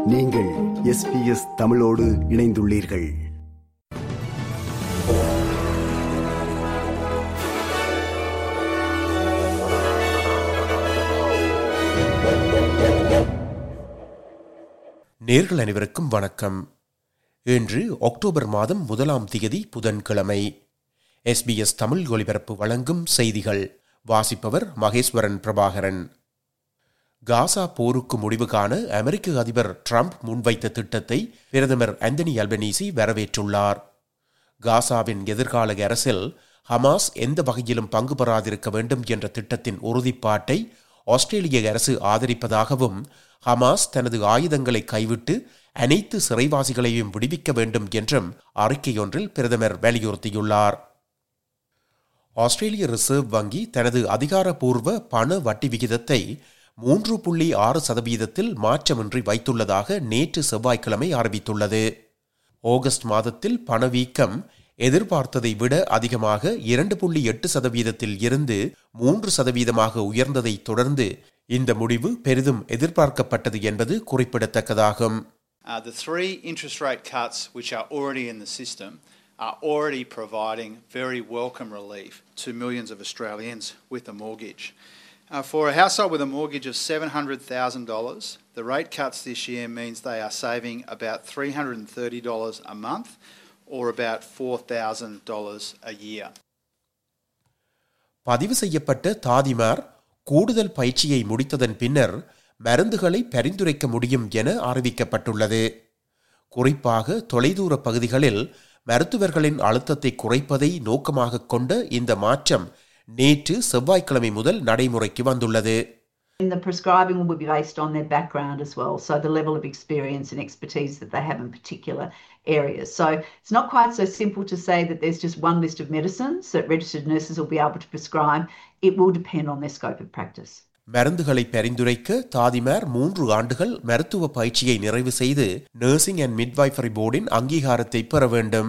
நீங்கள் எஸ்பிஎஸ் தமிழோடு இணைந்துள்ளீர்கள் நேர்கள் அனைவருக்கும் வணக்கம் இன்று அக்டோபர் மாதம் முதலாம் திகதி புதன்கிழமை எஸ்பிஎஸ் தமிழ் ஒலிபரப்பு வழங்கும் செய்திகள் வாசிப்பவர் மகேஸ்வரன் பிரபாகரன் காசா போருக்கு முடிவு காண அமெரிக்க அதிபர் ட்ரம்ப் முன்வைத்த திட்டத்தை பிரதமர் அந்தனி அல்பனீசி வரவேற்றுள்ளார் காசாவின் எதிர்கால அரசில் ஹமாஸ் எந்த வகையிலும் பங்கு பெறாதிருக்க வேண்டும் என்ற திட்டத்தின் உறுதிப்பாட்டை ஆஸ்திரேலிய அரசு ஆதரிப்பதாகவும் ஹமாஸ் தனது ஆயுதங்களை கைவிட்டு அனைத்து சிறைவாசிகளையும் விடுவிக்க வேண்டும் என்றும் அறிக்கையொன்றில் பிரதமர் வலியுறுத்தியுள்ளார் ஆஸ்திரேலிய ரிசர்வ் வங்கி தனது அதிகாரப்பூர்வ பண வட்டி விகிதத்தை மூன்று புள்ளி ஆறு சதவீதத்தில் மாற்றமின்றி வைத்துள்ளதாக நேற்று செவ்வாய்க்கிழமை அறிவித்துள்ளது ஆகஸ்ட் மாதத்தில் பணவீக்கம் எதிர்பார்த்ததை விட அதிகமாக இரண்டு புள்ளி எட்டு சதவீதத்தில் இருந்து மூன்று சதவீதமாக உயர்ந்ததை தொடர்ந்து இந்த முடிவு பெரிதும் எதிர்பார்க்கப்பட்டது என்பது குறிப்பிடத்தக்கதாகும் Uh, the three interest rate cuts, which are already in the system, are already providing very welcome relief to millions of Australians with a mortgage. Uh, for a household with a mortgage of $700,000, the rate cuts this year means they are saving about $330 a month or about $4,000 a year. பதிவு செய்யப்பட்ட தாதிமார் கூடுதல் பயிற்சியை முடித்ததன் பின்னர் மருந்துகளை பரிந்துரைக்க முடியும் என அறிவிக்கப்பட்டுள்ளது குறிப்பாக தொலைதூர பகுதிகளில் மருத்துவர்களின் அழுத்தத்தை குறைப்பதை நோக்கமாக கொண்ட இந்த மாற்றம் நேற்று செவ்வாய்க்கிழமை முதல் நடைமுறைக்கு வந்துள்ளது And the prescribing will be based on their background as well, so the level of experience and expertise that they have in particular areas. So it's not quite so simple to say that there's just one list of medicines that registered nurses will be able to prescribe. It will depend on their scope of practice. மருந்துகளை பரிந்துரைக்க தாதிமார் மூன்று ஆண்டுகள் மருத்துவ பயிற்சியை நிறைவு செய்து nursing and midwifery போர்டின் அங்கீகாரத்தை பெற வேண்டும்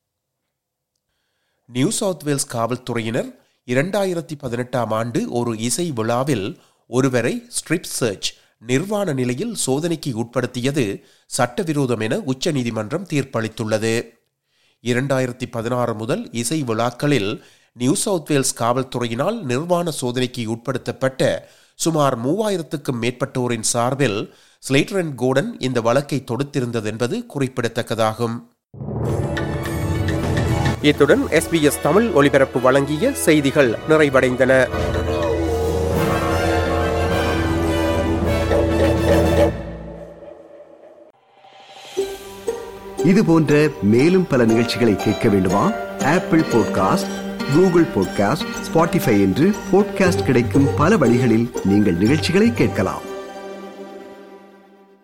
நியூ சவுத் வேல்ஸ் காவல்துறையினர் இரண்டாயிரத்தி பதினெட்டாம் ஆண்டு ஒரு இசை விழாவில் ஒருவரை ஸ்ட்ரிப் சர்ச் நிர்வாண நிலையில் சோதனைக்கு உட்படுத்தியது சட்டவிரோதம் என உச்சநீதிமன்றம் தீர்ப்பளித்துள்ளது இரண்டாயிரத்தி பதினாறு முதல் இசை விழாக்களில் நியூ சவுத் வேல்ஸ் காவல்துறையினால் நிர்வாண சோதனைக்கு உட்படுத்தப்பட்ட சுமார் மூவாயிரத்துக்கும் மேற்பட்டோரின் சார்பில் ஸ்லேட்டர் அண்ட் கோடன் இந்த வழக்கை தொடுத்திருந்தது என்பது குறிப்பிடத்தக்கதாகும் இத்துடன் எஸ்பிஎஸ் தமிழ் ஒலிபரப்பு வழங்கிய செய்திகள் நிறைவடைந்தன இது போன்ற மேலும் பல நிகழ்ச்சிகளை கேட்க வேண்டுமா Apple podcast Google podcast Spotify என்று பாட்காஸ்ட் கிடைக்கும் பல வழிகளில் நீங்கள் நிகழ்ச்சிகளை கேட்கலாம்